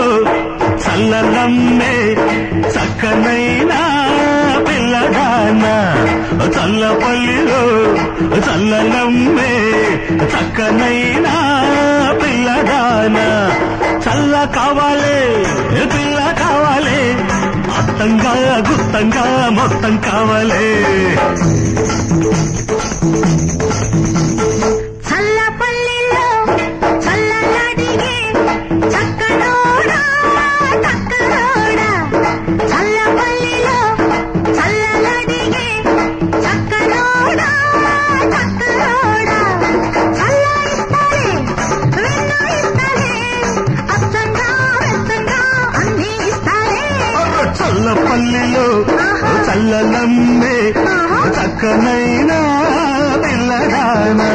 చల్లలమ్మే చక్కనైనా పిల్లగాన చల్లపల్లిలో చల్లలమ్మే చక్కనైనా పిల్లగాన చల్ల కావాలే పిల్ల కావాలే అత్తంగా గుత్తంగా మొత్తం కావాలే చల్లపల్లిలో చల్లలడిగే చక్కనోడా చక్కనోడా చల్లపల్లిలో చల్లలడిగే చక్కనోడా చక్కనోడా చల్ల ఇస్తాలే వెన్న ఇస్తాలే అచ్చంగా వెచ్చంగా అన్నీ ఇస్తాలే చల్లపల్లిలో చల్లలమ్మే చక్కనైనా పిల్లగానా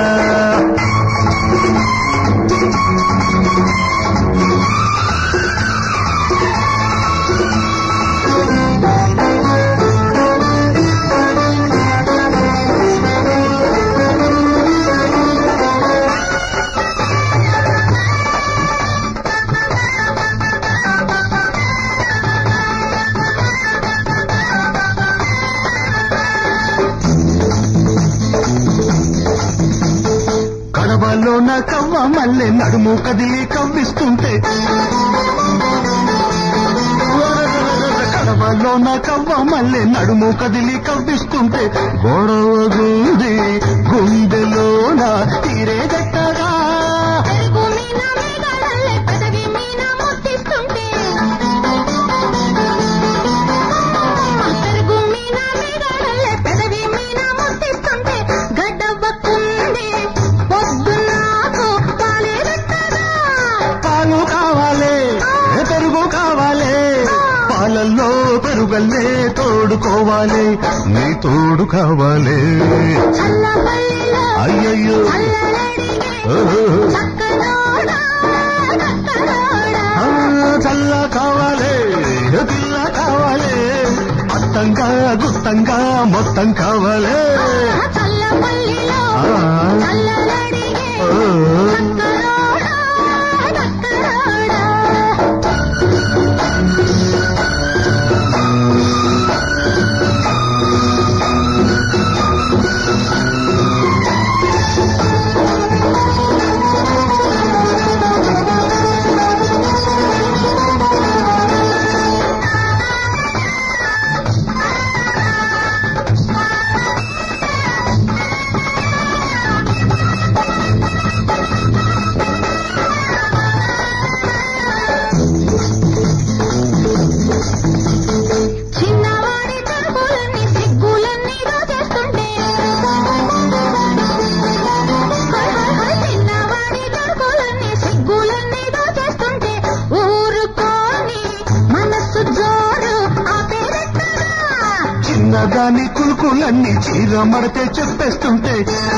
కడవలోన కవ్వ మల్లె నడుము కదిలి కవ్విస్తుంటే కడవలోన కవ్వ మల్లె నడుము కదిలి కవ్విస్తుంటే గొడవ గుంది గుండెలోన తీరే గట్టగా పెరుగు మీన మేఘాలల్లే పెదవి మీన ముద్దిస్తుంటే పెరుగు మీన మేఘాలల్లే పెదవి మీన ముద్దిస్తుంటే గడ్డవ్వకుంది పొద్దు నాకు పాలే పెట్టగా పాలు కావాలే పెరుగు కావాలే పాలల్లో పెరుగల్లే తోడుకోవాలి నీ తోడు కావాలే చల్లపల్లిలో అయ్యయ్యో చల్లలడిగే ఓహో. చక్కనోడా చక్కనోడా ఆ, చల్ల కావాలే పిల్ల కావాలే అత్తంగా గుత్తంగా మొత్తం కావాలే చల్లపల్లిలో ఆ. చల్లలడిగే ఓ. చక్కనోడా చక్కనోడా చిన్నవాడి తలుపులన్నీ సిగ్గులన్నీ దోచేస్తుంటే హై హై హై చిన్నవాడి తలుపులన్నీ సిగ్గులన్నీ దోచేస్తుంటే ఊరుకోని మనస్సు జోరు ఆపేరెట్టగా చిన్నదాని కులుకులన్నీ చీర మడితే చెప్పేస్తుంటే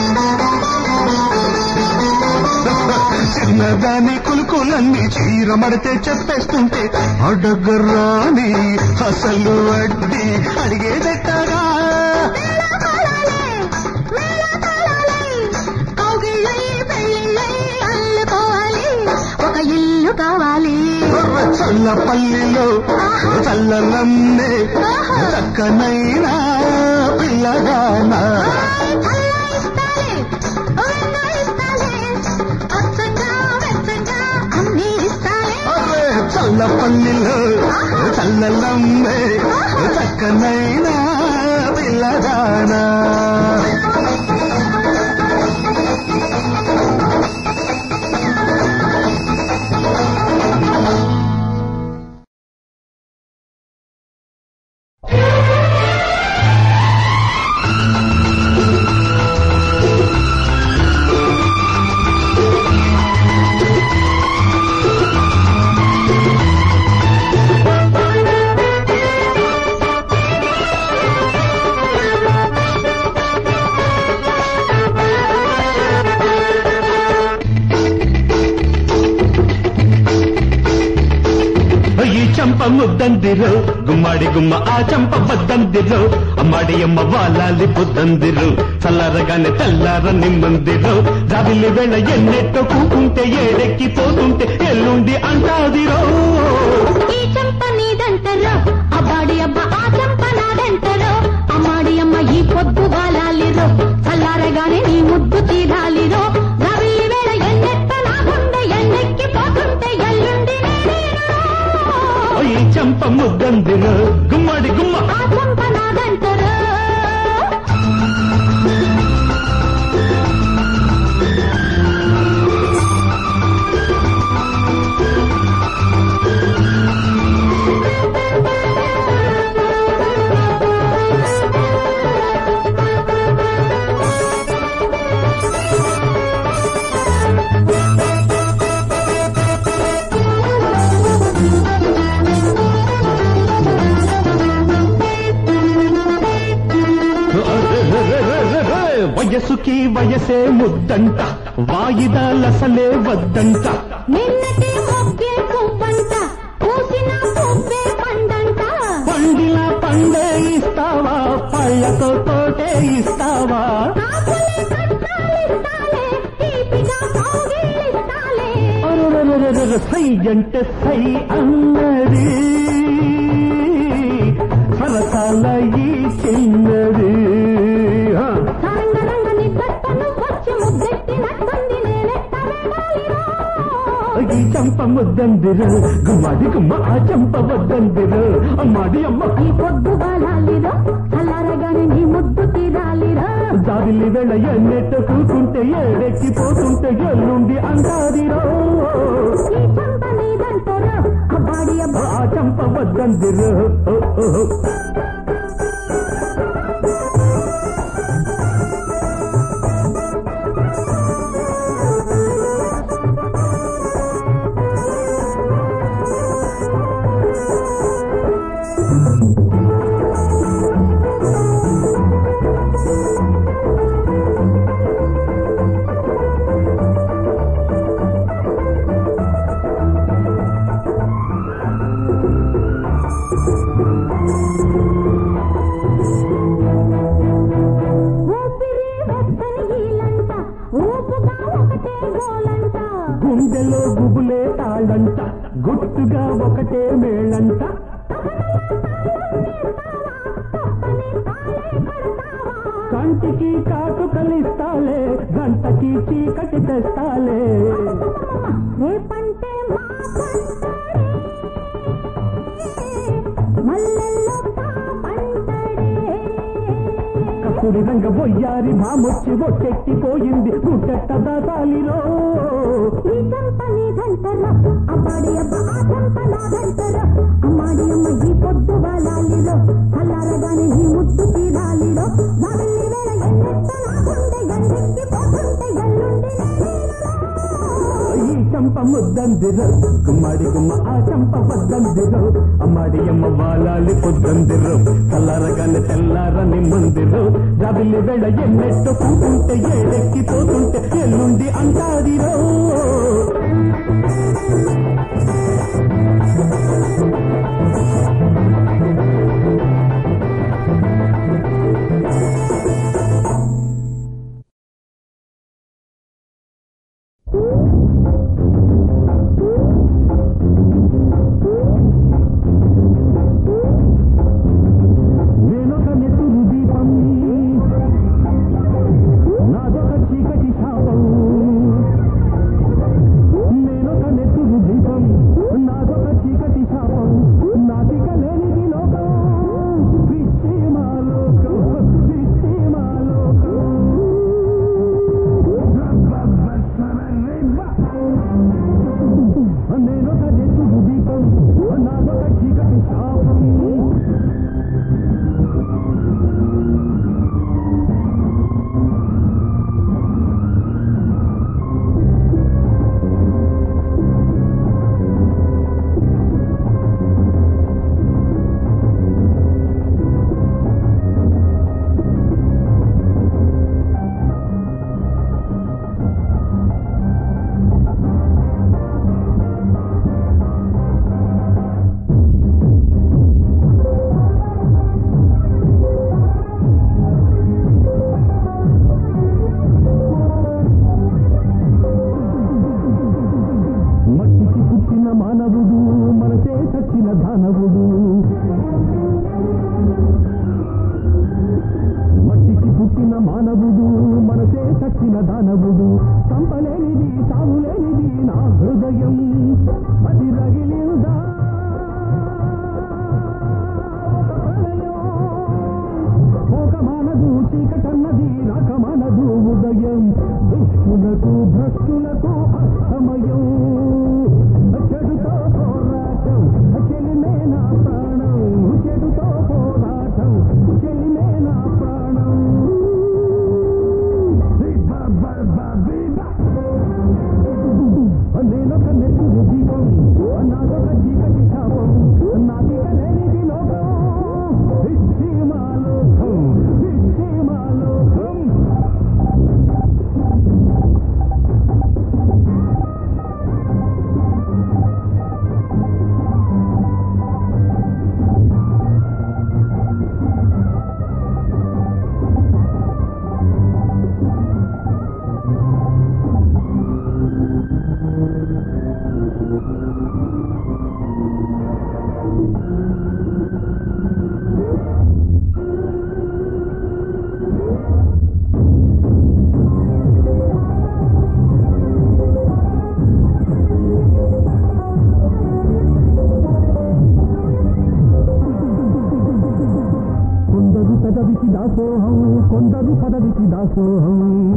చిన్నదాని కులుకులన్నీ చీర మడితే చెప్పేస్తుంటే అడగరాని అసలు వడ్డీ అడిగేదెట్టగా మేళతాళాలే, మేళతాళాలే, కౌగిళ్ళై పెళ్ళిళ్ళై అల్లుకోవాలి ఒక ఇల్లు కావాలి చల్లపల్లిలో చల్లలమ్మే చక్కనైనా పిల్లగానా చల్ల ఇస్తాలే, వెన్న ఇస్తాలే, అచ్చంగా వెచ్చంగా అన్నీ ఇస్తాలే అరే చల్లపల్లిలో చల్లలమ్మే చక్కనైనా పిల్లగానా ఈ చంప ముద్దందిరు గుమ్మడి గుమ్మ ఆ చంప బద్దందిరు అమ్మాడి అమ్మ వాలాలి బుద్దందిరు చల్లారగానే తెల్లార నిమ్మందిరు రావిలి వేళ ఎన్నెట్టో కూకుంటే ఏడెక్కి పోతుంటే ఎల్లుండి అంటాదిరో చంప ముద్దందిరో గుమ్మడి గుమ్మ ఆ చంప నాదంటారు వయసుకి వయసే ముద్దంట వాయిదాలసలే వద్దంట నిన్నటి మొగ్గే పువ్వంట పూసిన పువ్వే పండంట పండిన పండే ఇస్తావా పళ్ళతో తోటే ఇస్తావా కాపులే కట్టాలిస్తాలే తీపిగా కౌగిలిస్తాలే అరరరరరర సై అంటే సై అన్నది సరసాల ఈ చిన్నది ఆ. సారంగరంగని కట్టను వచ్చి ముద్దెట్టినట్టుంది నేనెట్ట వేడాలిరా ఈ చంప ముద్దందిరు గుమ్మడి గుమ్మ ఆ చంప వద్దందిరు అమ్మాడి అమ్మ ఈ పొద్దు బాలాలిరా చల్లారగానే నీ ముద్దు తీరాలిరా దారిలి వెళ్ళ ఎన్నెట్ట కూకుంటే ఏడెక్కిపోతుంటే ఎల్లుండి అంటాదిరో ఈ చంప నీదంటారా అబ్బాడి అబ్బా ఆ చంప వద్దందిరు ఓ, ఓ, ఓ. ఊపిరి వెచ్చని ఈలంట ఊపుగా ఒకటే గోలంట గుండెలో గుబులే తాళంట గుట్టుగా ఒకటే మేళంట కంటికి కాటు కలిస్తాలే గంటకి చీకటి తెస్తాలే రేపంటే మా పంటడే మల్లెల్లో పంటడే కస్తుడి రంగ బొయ్యారి మామొచ్చి ఒట్టెక్కిపోయింది గుట్టెట్ట దాసాలిరో ఈ చంప నీదంటరా అబ్బాడి అబ్బ ఆ చంప నాదంటరా అమ్మాడి అమ్మ ఈ పొద్దు బాలాలిరో చల్లారగానే నీ ముద్దు తీరాలిరో దారిల్లి వేళ ఎన్నెత్త నాకుండే ఎండెక్కి పోతుంటే ఎల్లుండి నేనేనరా. ఈ చంప ముద్దందిరు గుమ్మడి గుమ్మ ఆ చంప వద్దందిరు అమ్మాడి అమ్మ వాలాలి పొద్దందిరు చల్లారగానే తెల్లారని మందిరు జాబిల్లి వెళ్ళ ఎన్నెట్టు కూకుంటే ఏడెక్కిపోతుంటే ఎల్లుండి అంటాదిరో నేనొక నెత్తురు దీపం నాదొక చీకటి శాపం నేనొక నెత్తురు దీపం నాదొక చీకటి శాపం నాటిక లేనిది లోకం పిచ్చి మా లోకం పిచ్చి మా లోకం నేనొక నెత్తురు దీపం నాదొక చీకటి శాపం కొందరు పదవికి దాసోహం కొందరు పదవికి దాసోహం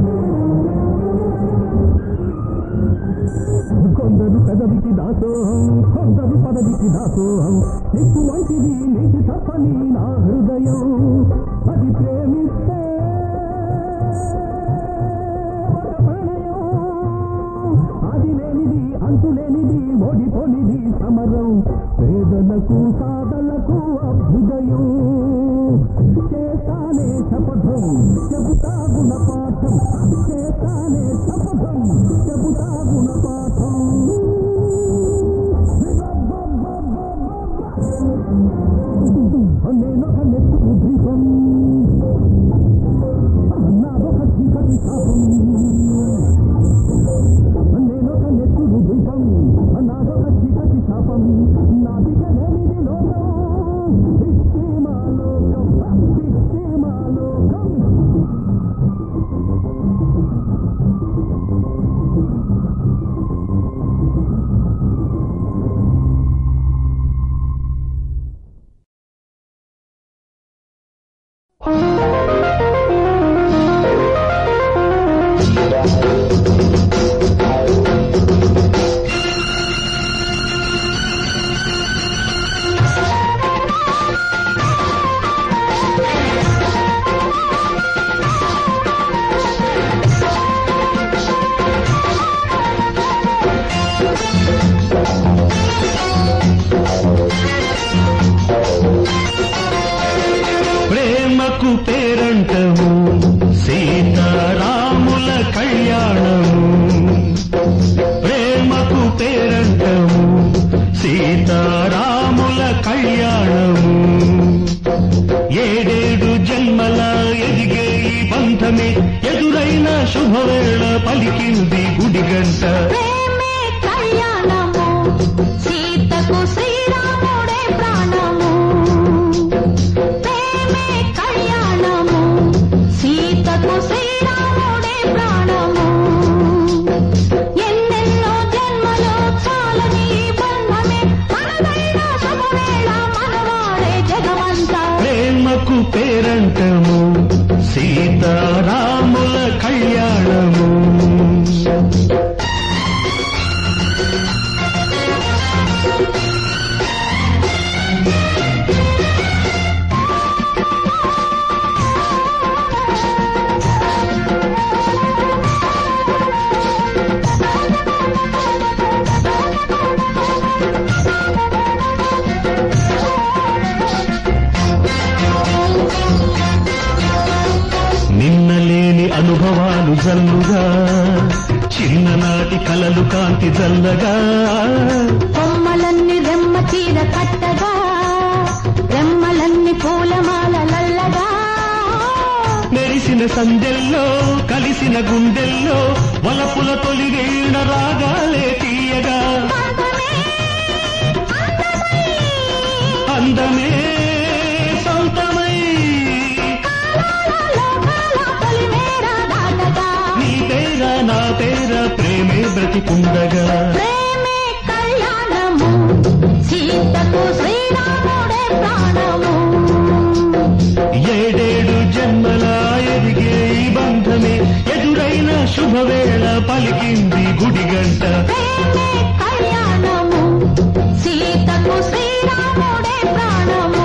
కొందరు పదవికి దాసోహం కొందరు పదవికి దాసోహం నిప్పు వంటిది నీటి తప్పని నా హృదయం అది ప్రేమిస్తే ఒక ప్రణయం అది లేనిది అంతులేనిది ఓడిపోనిది సమరం పేదలకు సాధలకు అభ్యుదయం చేస్తానే శపథం చెబుతా గుణపాఠం చేస్తానే శపథం చెబుతా గుణపాఠం నేనొక నెత్తుకు దీపం నాదొక చీకటి శాపం నేనొక నెత్తుడు దీపం నాదొక చీకటి శాపం నాదిక లేనిది లోకం పిచ్చి మా లోకం పిచ్చి మా లోకం ప్రేమకు పేరంటము సీతారాముల కళ్యాణము ప్రేమకు పేరంటము సీతారాముల కళ్యాణము ఏడేడు జన్మల ఎదిగే ఈ బంధమే ఎదురైన శుభవేళ పలికింది గుడిగంట ప్రేమే కళ్యాణము సీతకు శ్రీరాముడే ప్రాణము ప్రేమే కళ్యాణము సీతకు శ్రీరాముడే ప్రాణము ఎన్నెన్నో జన్మలో చాలని ఈ బంధమే మనదైన శుభవేళ మనవాడే జగమంతా ప్రేమకు పేరంటము సీతారాముల కళ్యాణము నిన్నలేని అనుభవాలు జల్లుగా చిన్ననాటి కలలు కాంతి జల్లగా కొమ్మలన్నీ రెమ్మ చీర కట్టగా రెమ్మలన్నీ పూలమాలలల్లగా మెరిసిన సందెల్లో కలిసిన గుండెల్లో వలపుల తొలి వీణ రాగాలే తీయగా అందమే సొంతమై నీ పేర నా పేర ప్రేమే బ్రతికుండగా ప్రేమే కళ్యాణము సీతకు శ్రీరాముడే ప్రాణము ఏడేడు జన్మల ఎదిగే ఈ బంధమే ఎదురైన శుభవేళ పలికింది గుడిగంట ప్రేమే కళ్యాణము సీతకు శ్రీరాముడే ప్రాణము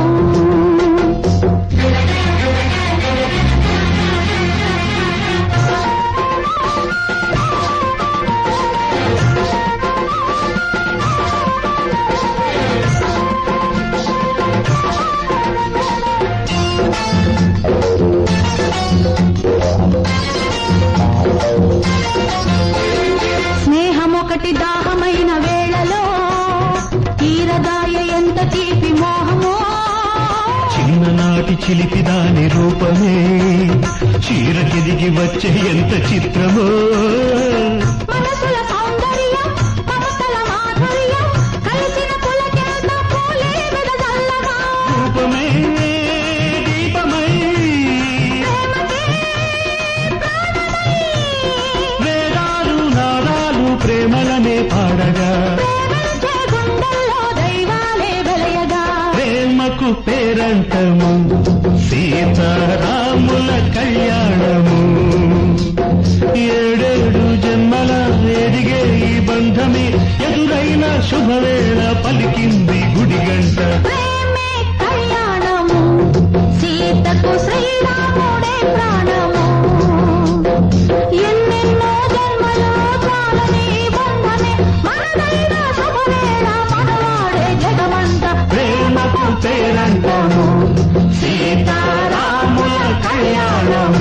స్నేహం ఒకటి దాహమైన వేళలో తీరదాయ ఎంత తీపి మోహమో చిన్ననాటి చిలిపి దాని రూపమే చీరకెదిగి వచ్చే ఎంత చిత్రమో మనసుల సౌందర్యం మమతల మాధుర్యం కలిసిన పులకెంత పూలే ప్రేమకు పేరంటము సీతారాముల కళ్యాణము ఏడేడు జన్మల ఎదిగే ఈ బంధమే ఎదురైన శుభవేళ పలికింది గుడి గంట ప్రేమే కళ్యాణము సీతకు శ్రీరాముడే ప్రాణము ఎన్నెన్నో జన్మలు చాలని బంధమే మనదైన శుభవేళ మనవాడే జగమంత ప్రేమకు పేరంటము సీతారాముల కళ్యాణము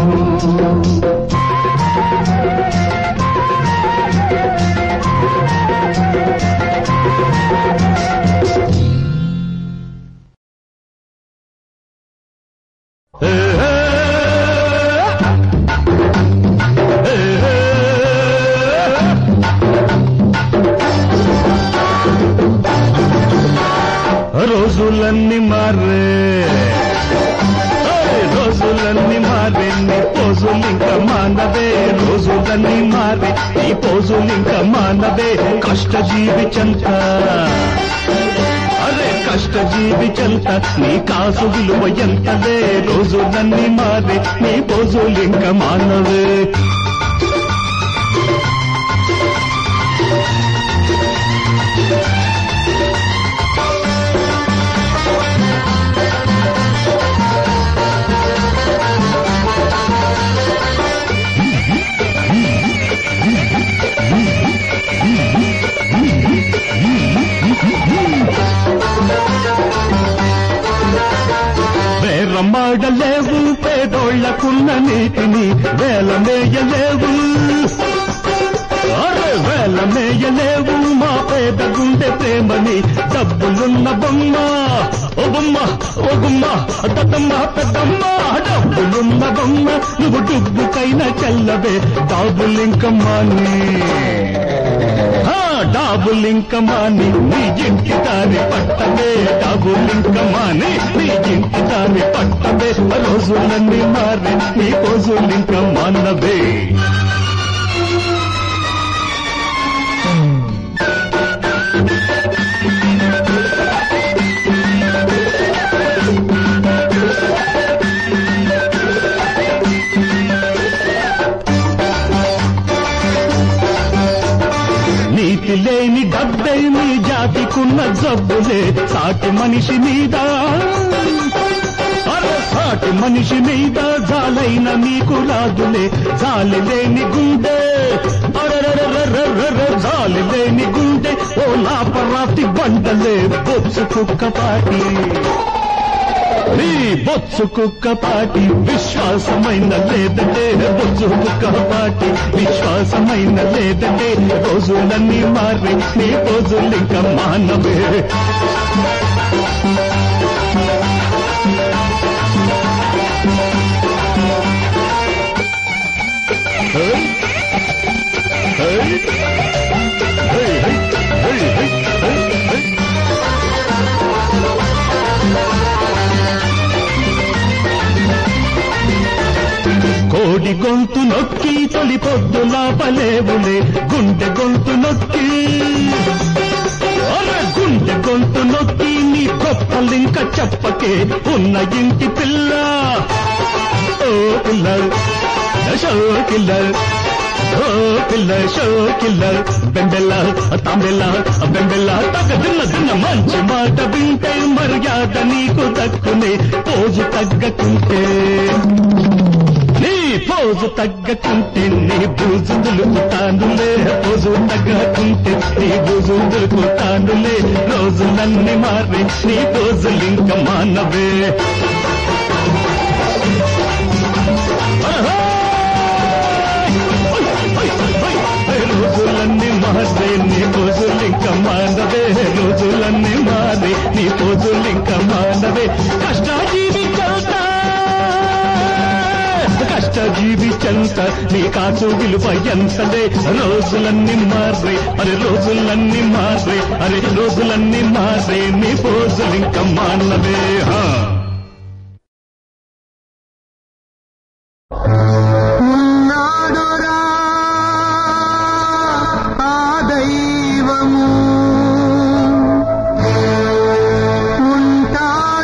రోజులన్నీ మారే ఓయ్, రోజులన్నీ మారే నీ పోజులు ఇంకా మానవే రోజులన్నీ మారే నీ పోజులు ఇంకా మానవే కష్టజీవి చంత అరే కష్టజీవి చంత నీ కాసు విలువ ఎంతదే రోజులన్నీ మారే నీ పోజులు ఇంకా మానవే వేరమాడలేవు పేదోళ్లకున్న నీతిని వేల మేయలేవు అరే వేల మేయలేవు మా పేద గుండె ప్రేమని డబ్బులున్న బొమ్మ ఓ బొమ్మ ఓ గుమ్మ దత్తమ్మ పెద్దమ్మ డబ్బులున్న బొమ్మ నువ్వు డుబ్బుకైనా చెల్లవే డాబులింకమ్మాని ఆ, డాబులింకమాని నీ ఇంటి దాని పట్టవే డాబులింకమాని నీ ఇంటి దాని పట్టవే రోజులన్నీ మారి నీ రోజులింక మానవే నీతి లేని డబ్బే నీ జాతికున్న జబ్బులే సాటి మనిషి మీద అరే సాటి మనిషి మీద జాలైన నీకు రాదులే జాలి లేని గుండె అరెరెరెరెరెరె, జాలి లేని గుండె ఓ లాపరాతి బండలే బొచ్చు కుక్కపాటి నీ బొచ్చు కుక్కపాటి విశ్వాసమైన లేదంటే బొచ్చు కుక్కపాటి విశ్వాసమైన లేదంటే రోజులన్నీ మారి నీ రోజులు ఇంకా మానవే హే? హే? హే, హే, హే, హే, హే, హే. కోడి గొంతు నొక్కి తొలి పొద్దులా పలేవులే గుండె గొంతు నొక్కి అరే గుండె గొంతు నొక్కి నీ గొప్పలింక చెప్పకే ఉన్న ఇంటి పిల్ల ఓ పిల్ల షో పిల్ల ఓ పిల్ల షో కిల్ల బెంబెల్ల తాంబెల్ల బెంబెల్ల తగ్గ తిన్న తిన్న మంచి మాట వింటే మర్యాద నీకు దక్కునే పోజు తగ్గకుంటే నీ పోజు తగ్గకుంటే నీ బూజు దులుకుతానులే పోజు తగ్గకుంటే నీ బూజు దులుకుతానులే రోజులన్నీ మారి నీ రోజులింక మానవే రోజులన్నీ మారే నీ రోజులింక మానవే రోజులన్నీ మారే నీ రోజులింక మానవే కష్టాజీవి చల్తా కష్టజీవి చంత నీ కాసు విలువ ఎంతలే రోజులన్నీ మారే అరే రోజులన్నీ మారే అరే రోజులన్నీ మారే నీ రోజులింక మానవే హా ఉన్నాడురా ఆ దైవము ఉంటాడురా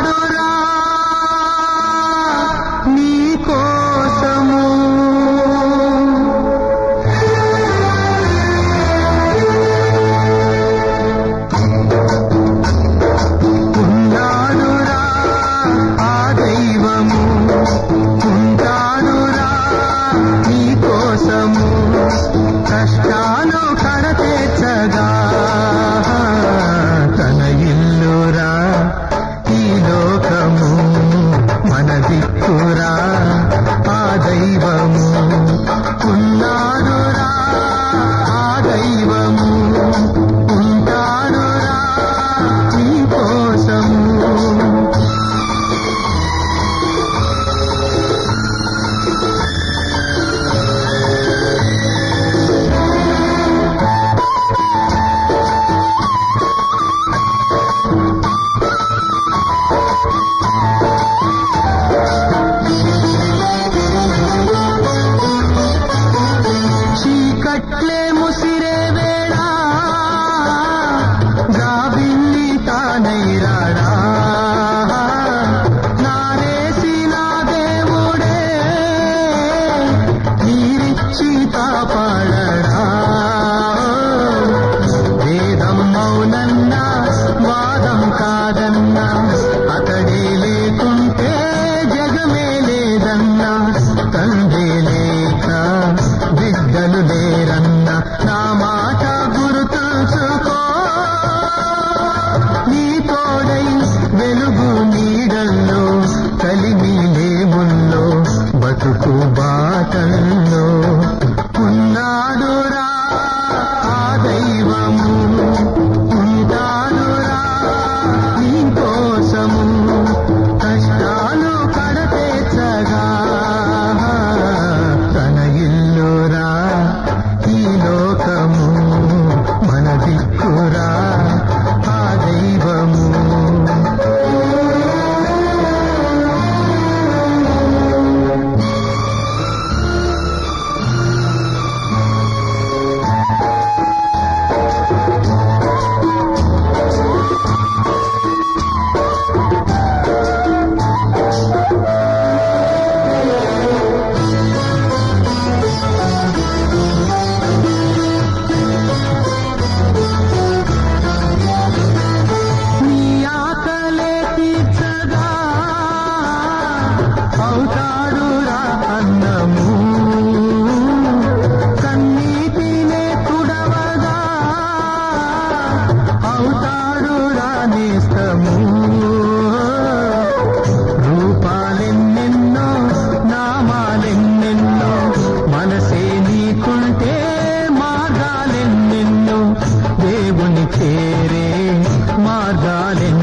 మార్గాలెన్నో